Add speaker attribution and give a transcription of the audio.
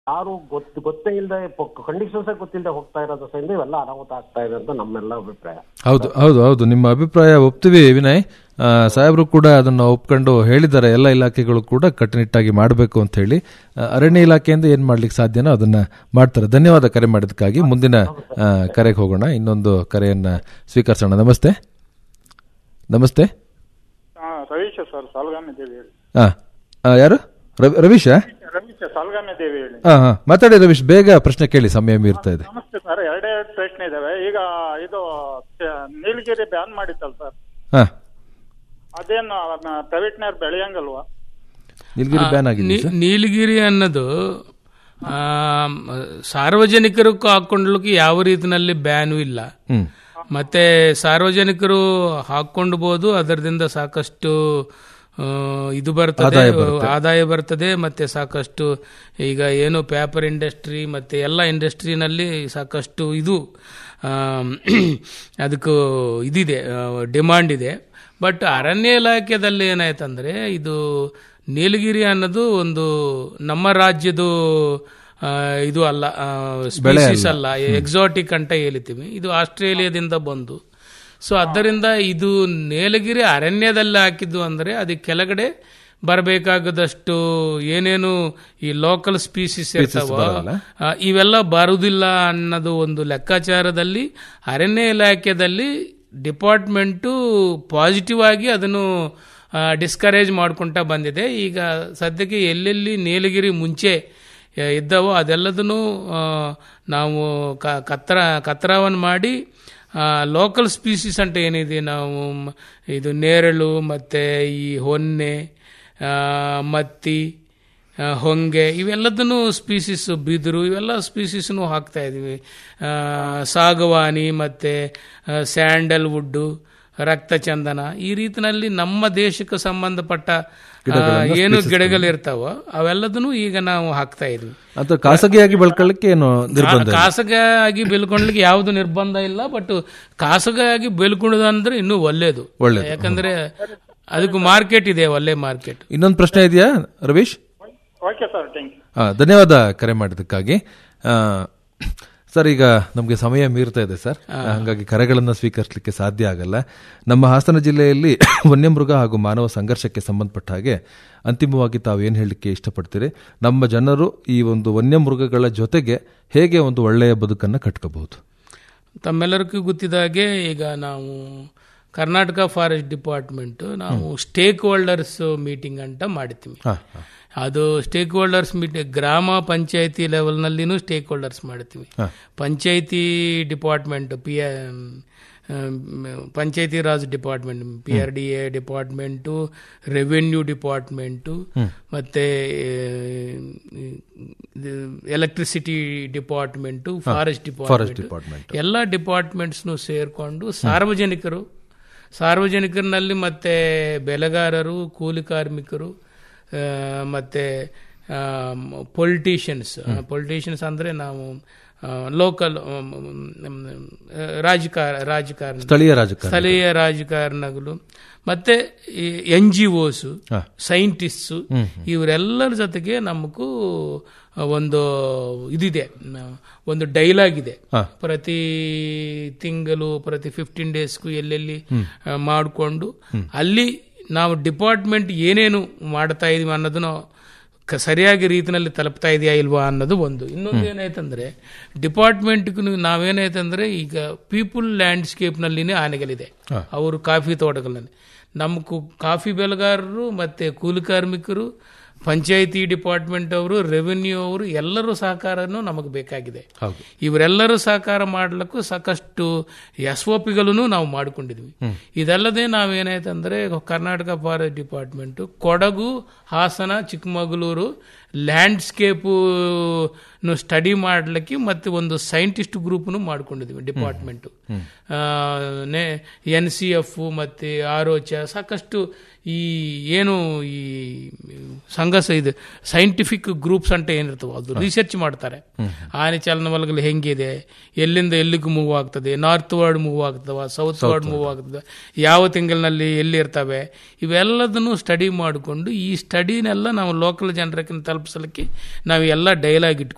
Speaker 1: ಯಾರು ಗೊತ್ತು ಗೊತ್ತೇ ಇಲ್ಲದೆ ಕಂಡೀಷನ್ಸ್ ಗೊತ್ತಿಲ್ಲದೆ ಹೋಗ್ತಾ ಇರೋದು ಸಹಿತ ಇವೆಲ್ಲ ಅನಾಹುತ ಆಗ್ತಾ ಇದೆ ಅಂತ ನಮ್ಮೆಲ್ಲ ಅಭಿಪ್ರಾಯ
Speaker 2: ಹೌದು ಹೌದು ಹೌದು ನಿಮ್ಮ ಅಭಿಪ್ರಾಯ ಒಪ್ತೀವಿ ವಿನಯ್ ಆ, ಸಾಹೇಬ್ರು ಕೂಡ ಅದನ್ನ ಒಪ್ಕೊಂಡು ಹೇಳಿದ್ದಾರೆ ಎಲ್ಲ ಇಲಾಖೆಗಳು ಕೂಡ ಕಟ್ಟುನಿಟ್ಟಾಗಿ ಮಾಡಬೇಕು ಅಂತ ಹೇಳಿ ಆ, ಅರಣ್ಯ ಇಲಾಖೆಯಿಂದ ಏನ್ ಮಾಡ್ಲಿಕ್ಕೆ ಸಾಧ್ಯನೋ ಅದನ್ನ ಮಾಡ್ತಾರೆ ಧನ್ಯವಾದ ಕರೆ ಮಾಡಿದಕ್ಕಾಗಿ ಮುಂದಿನ ಆ, ಕರೆಗೆ ಹೋಗೋಣ ಇನ್ನೊಂದು ಕರೆಯನ್ನ ಸ್ವೀಕರಿಸೋಣ ನಮಸ್ತೆ ನಮಸ್ತೆ
Speaker 3: ಹಾ ರವೀಶ ಸರ್ ಸಾಲ್ಗಾಮಿ ದೇವಿ ಹೇಳಿ
Speaker 2: ಆ, ಆ, ಯಾರು ರವಿ- ರವೀಶ
Speaker 3: ರವೀಶ ಸಾಲ್ಗಾಮಿ ದೇವಿ ಹೇಳಿ
Speaker 2: ಹಾ ಹಾ ಮಾತಾಡಿ ರವೀಶ್ ಬೇಗ ಪ್ರಶ್ನೆ ಕೇಳಿ ಸಮಯ ಮೀರ್ತಾ ಇದೆ
Speaker 3: ನಮಸ್ತೆ ಸರ್ ಎರಡೇ ಎರಡು ಪ್ರಶ್ನೆ ಇದಾವೆ ಈಗ ಇದು ತ- ನೀಲಗಿರಿ ಬ್ಯಾನ್ ಮಾಡಿತ್ತಲ್ಲ ಸರ್
Speaker 2: ಹಾ
Speaker 3: ಅದೇನು ಪ್ರೈವೇಟ್ನವ್ರು ಬೆಳೆಯಂಗಲ್ವಾ
Speaker 2: ನೀಲಗಿರಿ ಬ್ಯಾನ್ ಆಗಿದೆ
Speaker 4: ನೀ- ನೀಲಗಿರಿ ಅನ್ನೋದು ಆ, ಸಾರ್ವಜನಿಕರು ಹಾಕೊಂಡ್ಲಿಕ್ಕೆ ಯಾವ ರೀತಿನಲ್ಲಿ ಬ್ಯಾನು ಇಲ್ಲ
Speaker 2: ಹ್ಮ್
Speaker 4: ಮತ್ತೆ ಸಾರ್ವಜನಿಕರು ಹಾಕೊಂಡ್ಬೋದು ಅದರದಿಂದ ಸಾಕಷ್ಟು ಆ, ಇದು ಬರ್ತದೆ ಆದಾಯ ಬರ್ತದೆ ಮತ್ತೆ ಸಾಕಷ್ಟು ಈಗ ಏನು ಪೇಪರ್ ಇಂಡಸ್ಟ್ರಿ ಮತ್ತೆ ಎಲ್ಲ ಇಂಡಸ್ಟ್ರಿನಲ್ಲಿ ಸಾಕಷ್ಟು ಇದು ಆ, ಅದಕ್ಕೂ ಇದಿದೆ ಡಿಮಾಂಡ್ ಇದೆ ಬಟ್ ಅರಣ್ಯ ಇಲಾಖೆದಲ್ಲಿ ಏನಾಯ್ತಂದ್ರೆ ಇದು ನೀಲಗಿರಿ ಅನ್ನೋದು ಒಂದು ನಮ್ಮ ರಾಜ್ಯದ ಆ, ಇದು ಅಲ್ಲ ಸ್ಪೀಸೀಸ್ ಅಲ್ಲ ಎಕ್ಸಾಟಿಕ್ ಅಂತ ಹೇಳ್ತೀವಿ ಇದು ಆಸ್ಟ್ರೇಲಿಯಾದಿಂದ ಬಂದು ಸೊ ಆದ್ದರಿಂದ ಇದು ನೀಲಗಿರಿ ಅರಣ್ಯದಲ್ಲಿ ಹಾಕಿದ್ದು ಅಂದರೆ ಅದಕ್ಕೆ ಕೆಳಗಡೆ ಬರಬೇಕಾಗದಷ್ಟು ಏನೇನು ಈ ಲೋಕಲ್ ಸ್ಪೀಸೀಸ್ ಇರ್ತಾವ ಆ, ಇವೆಲ್ಲ ಬರುವುದಿಲ್ಲ ಅನ್ನೋದು ಒಂದು ಲೆಕ್ಕಾಚಾರದಲ್ಲಿ ಅರಣ್ಯ ಇಲಾಖೆಯಲ್ಲಿ ಡಿಪಾರ್ಟ್ಮೆಂಟು ಪಾಸಿಟಿವ್ ಆಗಿ ಅದನ್ನು ಡಿಸ್ಕರೇಜ್ ಮಾಡ್ಕೊಂತ ಬಂದಿದೆ ಈಗ ಸದ್ಯಕ್ಕೆ ಎಲ್ಲೆಲ್ಲಿ ನೀಲಗಿರಿ ಮುಂಚೆ ಆ, ಇದ್ದಾವೋ ಅದೆಲ್ಲದನ್ನು ಆ, ನಾವು ಕ- ಕತ್ರ ಕತ್ತರವನ್ನು ಮಾಡಿ ಲೋಕಲ್ ಸ್ಪೀಸೀಸ್ ಅಂತ ಏನಿದೆ ನಾವು ಮ- ಇದು ನೇರಳು ಮತ್ತು ಈ ಹೊನ್ನೆ ಆ, ಮತ್ತಿ ಆ, ಹೊಂಗೆ ಇವೆಲ್ಲದನ್ನು ಸ್ಪೀಸೀಸ್ ಬಿದಿರು ಇವೆಲ್ಲ ಸ್ಪೀಸೀಸ್ನು ಹಾಕ್ತಾ ಇದೀವಿ ಆ, ಸಾಗವಾನಿ ಮತ್ತು ಸ್ಯಾಂಡಲ್ ವುಡ್ಡು ರಕ್ತಚಂದನ ಈ ರೀತಿನಲ್ಲಿ ನಮ್ಮ ದೇಶಕ್ಕೆ ಸಂಬಂಧಪಟ್ಟ ಆ, ಏನು ಗಿಡಗಳಿರ್ತಾವೋ ಅವೆಲ್ಲದನ್ನು ಈಗ ನಾವು ಹಾಕ್ತಾ ಇದೀವಿ
Speaker 2: ಅಥವಾ ಖಾಸಗಿಯಾಗಿ ಬೆಳ್ಕೊಳ್ಳಿಕ್ಕೆ ಏನು ನಿರ್ಬಂಧ ಇಲ್ಲ?
Speaker 4: ಖಾಸಗಿಯಾಗಿ ಬೆಳ್ಕೊಳ್ಲಿಕ್ಕೆ ಯಾವುದು ನಿರ್ಬಂಧ ಇಲ್ಲ ಬಟ್ ಖಾಸಗಿಯಾಗಿ ಬೆಳ್ಕೊಳ್ಳೋದು ಅಂದ್ರೆ ಇನ್ನೂ ಒಳ್ಳೇದು
Speaker 2: ಒಳ್ಳೇದು.
Speaker 4: ಯಾಕಂದ್ರೆ ಅದಕ್ಕೂ ಮಾರ್ಕೆಟ್ ಇದೆ ಒಳ್ಳೆ ಮಾರ್ಕೆಟ್
Speaker 2: ಇನ್ನೊಂದು ಪ್ರಶ್ನೆ ಇದೆಯಾ Ravish
Speaker 3: okay sir thank you
Speaker 2: ಆ, ಧನ್ಯವಾದ ಕರೆ ಮಾಡಿದ್ದಕ್ಕಾಗಿ ಆ, ಸರ್ ಈಗ ನಮಗೆ ಸಮಯ ಮೀರ್ತಾ ಇದೆ ಸರ್ ಹಾಗಾಗಿ ಕರೆಗಳನ್ನು ಸ್ವೀಕರಿಸಲಿಕ್ಕೆ ಸಾಧ್ಯ ಆಗಲ್ಲ ನಮ್ಮ ಹಾಸನ ಜಿಲ್ಲೆಯಲ್ಲಿ ವನ್ಯಮೃಗ ಹಾಗೂ ಮಾನವ ಸಂಘರ್ಷಕ್ಕೆ ಸಂಬಂಧಪಟ್ಟ ಹಾಗೆ ಅಂತಿಮವಾಗಿ ತಾವು ಏನು ಹೇಳಲಿಕ್ಕೆ ಇಷ್ಟಪಡ್ತೀರಿ ನಮ್ಮ ಜನರು ಈ ಒಂದು ವನ್ಯಮೃಗಗಳ ಜೊತೆಗೆ ಹೇಗೆ ಒಂದು ಒಳ್ಳೆಯ ಬದುಕನ್ನು ಕಟ್ಕೋಬಹುದು
Speaker 4: ತಮ್ಮೆಲ್ಲರಿಗೂ ಗೊತ್ತಿದ ಹಾಗೆ ಈಗ ನಾವು ಕರ್ನಾಟಕ ಫಾರೆಸ್ಟ್ ಡಿಪಾರ್ಟ್ಮೆಂಟ್ ನಾವು ಸ್ಟೇಕ್ ಹೋಲ್ಡರ್ಸ್ ಮೀಟಿಂಗ್ ಅಂತ ಮಾಡ್ತೀವಿ
Speaker 2: ಹಾ, ಹಾ.
Speaker 4: ಅದು ಸ್ಟೇಕ್ ಹೋಲ್ಡರ್ಸ್ ಮೀಟಿಂಗ್ ಗ್ರಾಮ ಪಂಚಾಯತಿ ಲೆವೆಲ್ನಲ್ಲಿನೂ ಸ್ಟೇಕ್ ಹೋಲ್ಡರ್ಸ್ ಮಾಡ್ತೀವಿ panchayati department P Panchayati Raj department P R D A department revenue department ಮತ್ತೆ electricity department forest department
Speaker 2: department
Speaker 4: ಎಲ್ಲ ಡಿಪಾರ್ಟ್ಮೆಂಟ್ಸ್ನು ಸೇರಿಕೊಂಡು ಸಾರ್ವಜನಿಕರು ಸಾರ್ವಜನಿಕರಿನಲ್ಲಿ ಮತ್ತೆ ಬೆಳೆಗಾರರು ಕೂಲಿ ಕಾರ್ಮಿಕರು ಆ, ಮತ್ತೆ ಪೊಲಿಟಿಷಿಯನ್ಸ್ ಪೊಲಿಟಿಷಿಯನ್ಸ್ ಅಂದರೆ ನಾವು ಲೋಕಲ್ ರಾಜಕಾರ ರಾಜಕಾರಣ
Speaker 2: ಸ್ಥಳೀಯ ರಾಜಕಾರಣ
Speaker 4: ಸ್ಥಳೀಯ ರಾಜಕಾರಣಗಳು ಮತ್ತೆ ಎನ್ ಜಿ ಒಸ್ ಸೈಂಟಿಸ್ಟ್ಸ್ ಇವರೆಲ್ಲರ ಜೊತೆಗೆ ನಮಗೂ ಒಂದು ಇದಿದೆ ನ- ಒಂದು ಡೈಲಾಗ್ ಇದೆ ಪ್ರತಿ ತಿಂಗಳು ಪ್ರತಿ ಫಿಫ್ಟೀನ್ ಡೇಸ್ಗೂ ಎಲ್ಲೆಲ್ಲಿ ಆ, ಮಾಡಿಕೊಂಡು ಅಲ್ಲಿ ನಾವು ಡಿಪಾರ್ಟ್ಮೆಂಟ್ ಏನೇನು ಮಾಡ್ತಾ ಇದೀವಿ ಅನ್ನೋದನ್ನ ಕ- ಸರಿಯಾಗಿ ರೀತಿನಲ್ಲಿ ತಲುಪ್ತಾ ಇದೆಯಾ ಇಲ್ವಾ ಅನ್ನೋದು ಒಂದು ಇನ್ನೊಂದು ಏನಾಯ್ತಂದ್ರೆ ಡಿಪಾರ್ಟ್ಮೆಂಟ್ಗೂ ನಾವೇನಾಯ್ತಂದ್ರೆ ಈಗ ಪೀಪಲ್ ಲ್ಯಾಂಡ್ಸ್ಕೇಪ್ನಲ್ಲಿನೇ ಆನೆಗಳಿದೆ ಅವರು ಕಾಫಿ ತೋಟಗಳಲ್ಲಿ ನಮ್ಮ ಕು- ಕಾಫಿ ಬೆಳೆಗಾರರು ಮತ್ತೆ ಕೂಲಿ ಕಾರ್ಮಿಕರು ಪಂಚಾಯಿತಿ ಡಿಪಾರ್ಟ್ಮೆಂಟ್ ಅವರು ರೆವಿನ್ಯೂ ಅವರು ಎಲ್ಲರೂ ಸಹಕಾರನೂ ನಮಗೆ ಬೇಕಾಗಿದೆ ಇವರೆಲ್ಲರೂ ಸಹಕಾರ ಮಾಡ್ಲಿಕ್ಕೂ ಸಾಕಷ್ಟು ಎಸ್ ಒ ಪಿಗಳನ್ನು ನಾವು ಮಾಡಿಕೊಂಡಿದ್ವಿ ಇದಲ್ಲದೆ ನಾವೇನಾಯ್ತಂದ್ರೆ Karnataka forest department Kodagu Hassan Chikkamagaluru landscape study ಮಾಡ್ಲಿಕ್ಕೆ ಮತ್ತೆ ಒಂದು ಸೈಂಟಿಸ್ಟ್ ಗ್ರೂಪ್ನು ಮಾಡ್ಕೊಂಡಿದ್ವಿ ಡಿಪಾರ್ಟ್ಮೆಂಟ್ ಎನ್ ಸಿ ಎಫ್ ಮತ್ತೆ ಆರೋಚ ಸಾಕಷ್ಟು ಈ ಏನು ಈ ಸಂಘ ಇದು ಸೈಂಟಿಫಿಕ್ ಗ್ರೂಪ್ಸ್ ಅಂತ ಏನಿರ್ತವೆ ಅದು ರಿಸರ್ಚ್ ಮಾಡ್ತಾರೆ ಆನೆ ಚಲನವಲಗಲು ಹೆಂಗಿದೆ ಎಲ್ಲಿಂದ ಎಲ್ಲಿಗೂ ಮೂವ್ ಆಗ್ತದೆ ನಾರ್ತ್ ವರ್ಡ್ ಮೂವ್ ಆಗ್ತವ ಸೌತ್ ವರ್ಡ್ ಮೂವ್ ಆಗ್ತದೆ ಯಾವ ತಿಂಗಳಿನಲ್ಲಿ ಎಲ್ಲಿ ಇರ್ತವೆ ಇವೆಲ್ಲದನ್ನು ಸ್ಟಡಿ ಮಾಡಿಕೊಂಡು ಈ ಸ್ಟಡಿನೆಲ್ಲ ನಾವು ಲೋಕಲ್ ಜನರಕ್ಕೆ ತಲುಪಿಸಲಿಕ್ಕೆ ನಾವು ಎಲ್ಲ ಡೈಲಾಗ್ ಇಟ್ಕೊಂಡು